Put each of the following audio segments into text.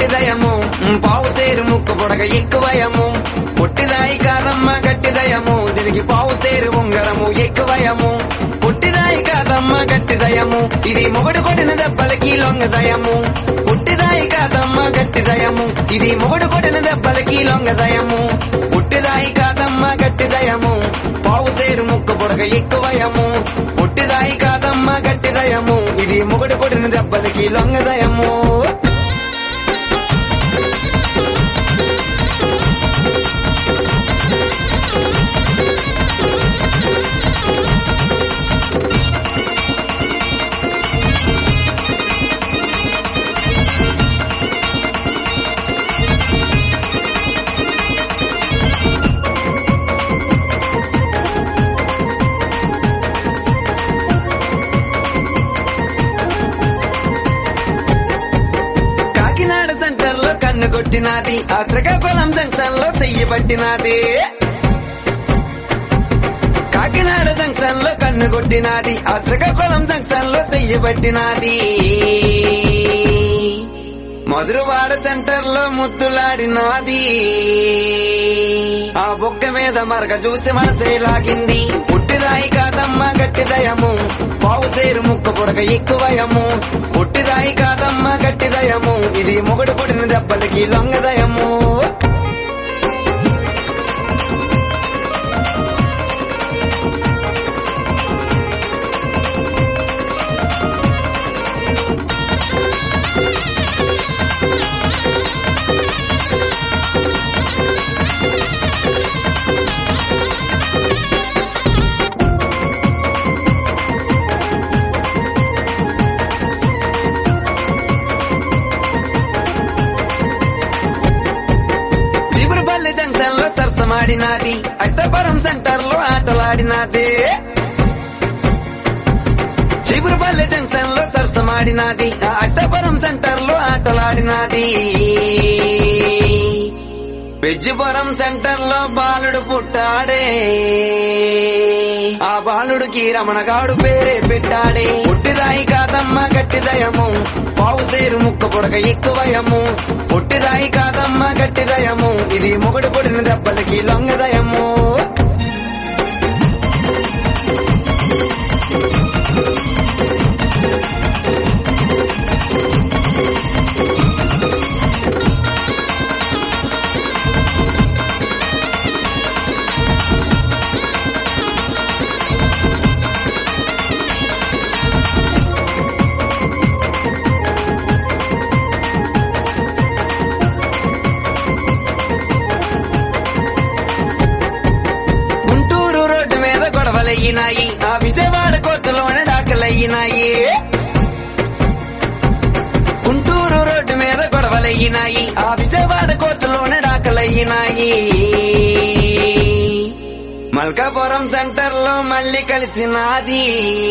గట్టిదయము పావు సేరు ముక్కు పొడగ ఎక్కువయము పుట్టిదాయి కాదమ్మ గట్టిదయము దీనికి పావు సేరు ఉంగరము ఎక్కువయము పుట్టిదాయి కాదమ్మ గట్టిదయము ఇది మొగుడు కొట్టిన దెబ్బలకి లొంగదయము పుట్టిదాయి కాదమ్మ గట్టిదయము ఇది మొగుడు కొట్టిన దెబ్బలకి లొంగదయము పుట్టిదాయి కాదమ్మ గట్టిదయము పావు సేరు ముక్కు పొడగ ఎక్కువయము పుట్టిదాయి కాదమ్మ గట్టిదయము ఇది మొగుడు కొట్టిన దెబ్బలకి లొంగదయము కాకినాడ సెంటర్ లో కన్ను కొట్టినది ఆ శ్రీకాకుళం జంక్షన్ లో చెయ్యి పట్టినది కాకినాడ జంక్షన్ లో కన్ను కొట్టినది ఆ శ్రీకాకుళం జంక్షన్ లో చెయ్యి పట్టినది మధురవాడ సెంటర్ లో ముద్దులాడినది ఆ బొక్క మీద మరక చూసి మనసే లాగింది పుట్టిదాయి కాదమ్మ గట్టిదయము పావు సేరు ముక్క పొడక ఎక్కువయము పుట్టిదాయి కాదమ్మ గట్టిదయము ఇది మొగుడు కొట్టిన దెబ్బలకి లొంగదయము చీపురుపల్లి జంక్షన్ లో సరసమాడినది అక్తపురం సెంటర్ లో ఆటలాడినది చీపురుపల్లి జంక్షన్ లో సరసమాడినది ఆ అక్తపురం సెంటర్ లో ఆటలాడినది వెజ్జిపురం సెంటర్ లో బాలుడు పుట్టాడే ఆ బాలుడికి రమణగాడు పేరే పెట్టాడే పుట్టిదాయి కాదమ్మ గట్టిదయము పావు సేరు ముక్క పొడక ఎక్కువయము పుట్టిదాయి కాదమ్మ గట్టిదయము ఇది మొగుడు పొడిన దెబ్బలకి లొంగదయము గుంటూరు రోడ్డు మీద గొడవలయ్యినాయి ఆ విజయవాడ కోర్టులోనే డాకలయ్యినాయి గుంటూరు రోడ్డు మీద గొడవలయ్యినాయి ఆ విజయవాడ కోర్టులోనే డాకలయ్యినాయి మల్కాపురం సెంటర్ లో మళ్ళీ కలిసినాది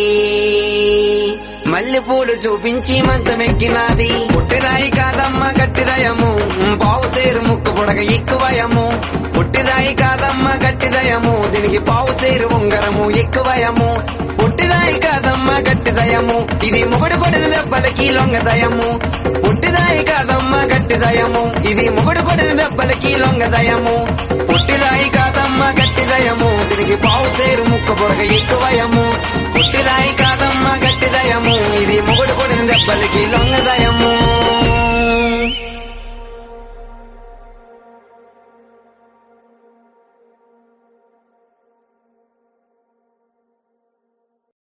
మల్లెపూలు చూపించి మంచమెక్కినాది పుట్టిదాయి కాదమ్మ గట్టిదయము పావు సేరు ముక్కు పొడగ ఎక్కువయము పుట్టిదాయి కాదమ్మ గట్టిదయము దీనికి పావు సేరు ఉంగరము ఎక్కువయము పుట్టిదాయి కాదమ్మ గట్టిదయము ఇది మొగుడు కొడిన దెబ్బలకి లొంగదయము పుట్టిదాయి కాదమ్మ గట్టిదయము ఇది మొగుడు కొడిన దెబ్బలకి లొంగదయము పుట్టిదాయి కాదమ్మ గట్టిదయము దీనికి పావు సేరు ముక్క పొడగ ఎక్కువయము పుట్టిదాయి కాదమ్మ గట్టిదయము ఇది మొగుడు కొడిన దెబ్బలకి లొంగదయము